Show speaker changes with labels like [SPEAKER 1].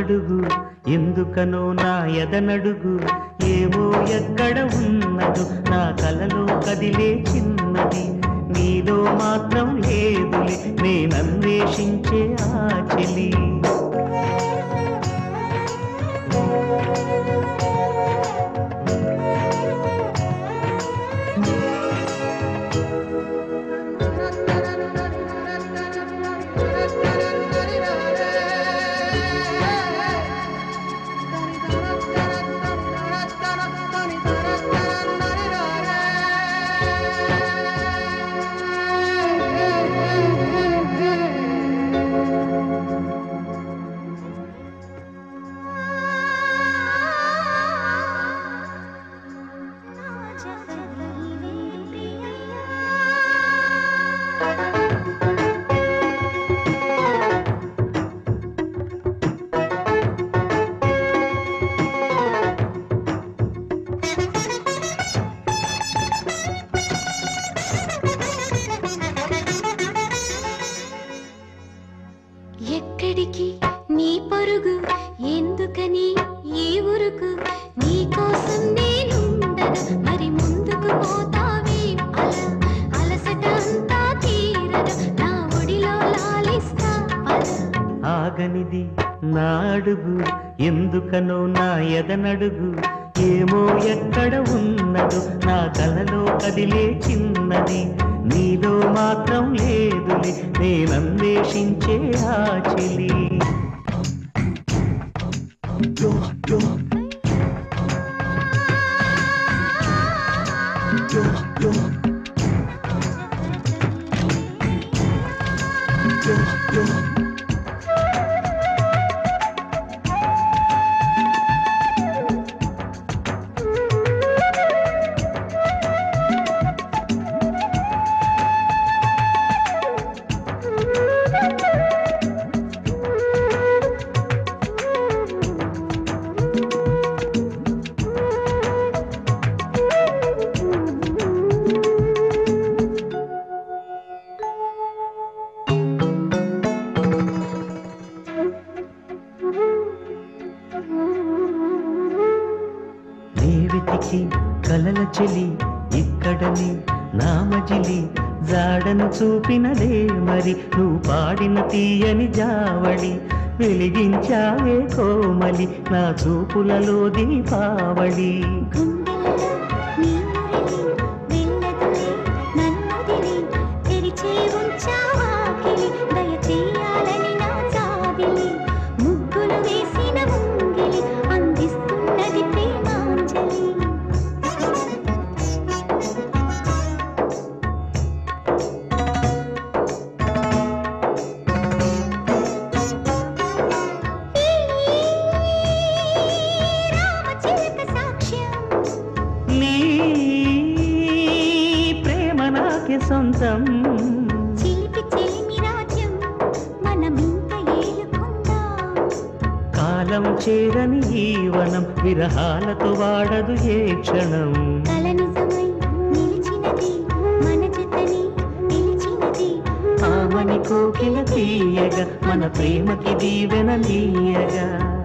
[SPEAKER 1] అడుగు ఎందుకనో నా ఎదనడుగు ఏమో ఎక్కడ ఉన్నదు నా కలలో కదిలే చిన్నది నీలో మాత్రం లేదులే నేనన్వేషించే ఆ చెలి
[SPEAKER 2] ఎక్కడికి నీ పరుగు ఎందుకని ఈ ఉరుకు నీ కోసం నేనుండగా మరి ముందుకు పోతావే అలా అలసట అంతా తీరగా నా ఒడిలో లాలిస్తా పద
[SPEAKER 1] ఆగనిది నా అడుగు ఎందుకనో నా ఎదనడుగు ఏమో ఎక్కడ ఉన్నదో నా కలలో కదిలే చిన్నది నీలో మాత్రం లేదులే నేనన్వేషించే ఆ చెలి నీ వెతికి కలల చెలి ఇక్కడని నా మజిలి జాడను చూపినదే మరి నువ్వు పాడిన తీయని జావళి వెలిగించావే కోమలి నా చూపులలో దీపావళి
[SPEAKER 2] గుండెల్లో నీ మురిని వెళ్ళదులే నన్నుదిలి తెరిచే ఉంచావాకిలి దయ చేయాలని నా చాదిలి ముగ్గులు వేసిన ముంగిలి అందిస్తున్నది ప్రేమాంజలి రామచిలక సాక్ష్యం
[SPEAKER 1] నీ ప్రేమ నాకే సొంతం
[SPEAKER 2] చిలిపి చెలిమి రాజ్యం మనమింత ఏలుకుందాం
[SPEAKER 1] కాలం చేరని ఈ వనం విరహాలతో వాడదు ఏ క్షణం
[SPEAKER 2] కల నిజమై నిలిచినది మన జతని నిలిచినది
[SPEAKER 1] ఆమని కోకిల తీయగా మన ప్రేమకి దీవెన నీయగా